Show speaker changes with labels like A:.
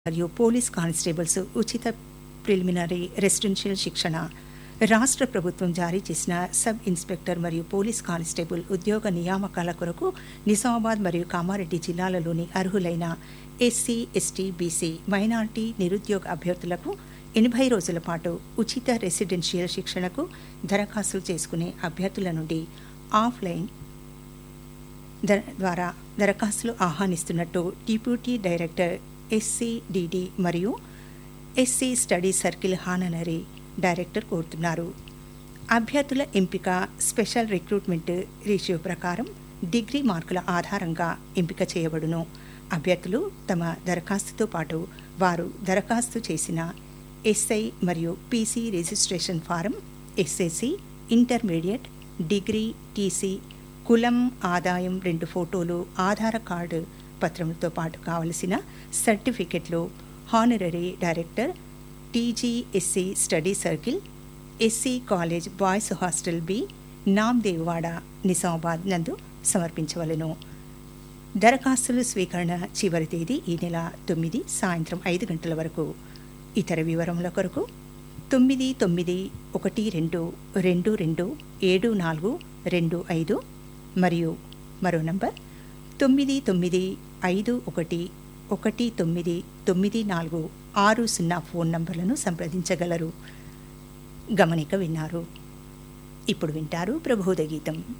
A: మరియు police constables ఉచిత preliminary residential శిక్షణ రాష్ట్ర ప్రభుత్వం జారీ చేసిన సబ్ ఇన్స్పెక్టర్ మరియు పోలీస్ కానిస్టేబుల్ ఉద్యోగ నియామకాల కొరకు నిజామాబాద్ మరియు కామారెడ్డి జిల్లాలలోని అర్హులైన ఎస్సీ ఎస్టీ బీసీ మైనార్టీ నిరుద్యోగ అభ్యర్థులకు ఎనభై రోజుల పాటు ఉచిత రెసిడెన్షియల్ శిక్షణకు దరఖాస్తులు చేసుకునే అభ్యర్థుల నుండి ఆఫ్లైన్ దర- ద్వారా దరఖాస్తులు ఆహ్వానిస్తున్నట్టు డిప్యూటీ డైరెక్టర్ ఎస్సీడిడి మరియు SC study circle honorary director కోరుతున్నారు అభ్యర్థుల ఎంపిక స్పెషల్ రిక్రూట్మెంట్ రేషియో ప్రకారం డిగ్రీ మార్కుల ఆధారంగా ఎంపిక చేయబడును అభ్యర్థులు తమ దరఖాస్తుతో పాటు వారు దరఖాస్తు చేసిన ఎస్ఐ మరియు PC registration form SSC intermediate degree TC కులం ఆదాయం రెండు ఫోటోలు ఆధార్ కార్డు పత్రములతో పాటు కావలసిన సర్టిఫికెట్లు honorary director TGSC study circle SC college boys hostel B Namdevwada Nizamabad నందు సమర్పించవలను దరఖాస్తుల స్వీకరణ చివరి తేదీ ఈ నెల తొమ్మిది సాయంత్రం ఐదు గంటల వరకు ఇతర వివరముల కొరకు తొమ్మిది తొమ్మిది ఒకటి రెండు రెండు రెండు ఏడు నాలుగు రెండు ఐదు మరియు మరో నంబర్ తొమ్మిది తొమ్మిది ఐదు ఒకటి ఒకటి తొమ్మిది తొమ్మిది నాలుగు ఆరు సున్నా ఫోన్ నంబర్లను సంప్రదించగలరు గమనిక విన్నారు ఇప్పుడు వింటారు ప్రబోధ గీతం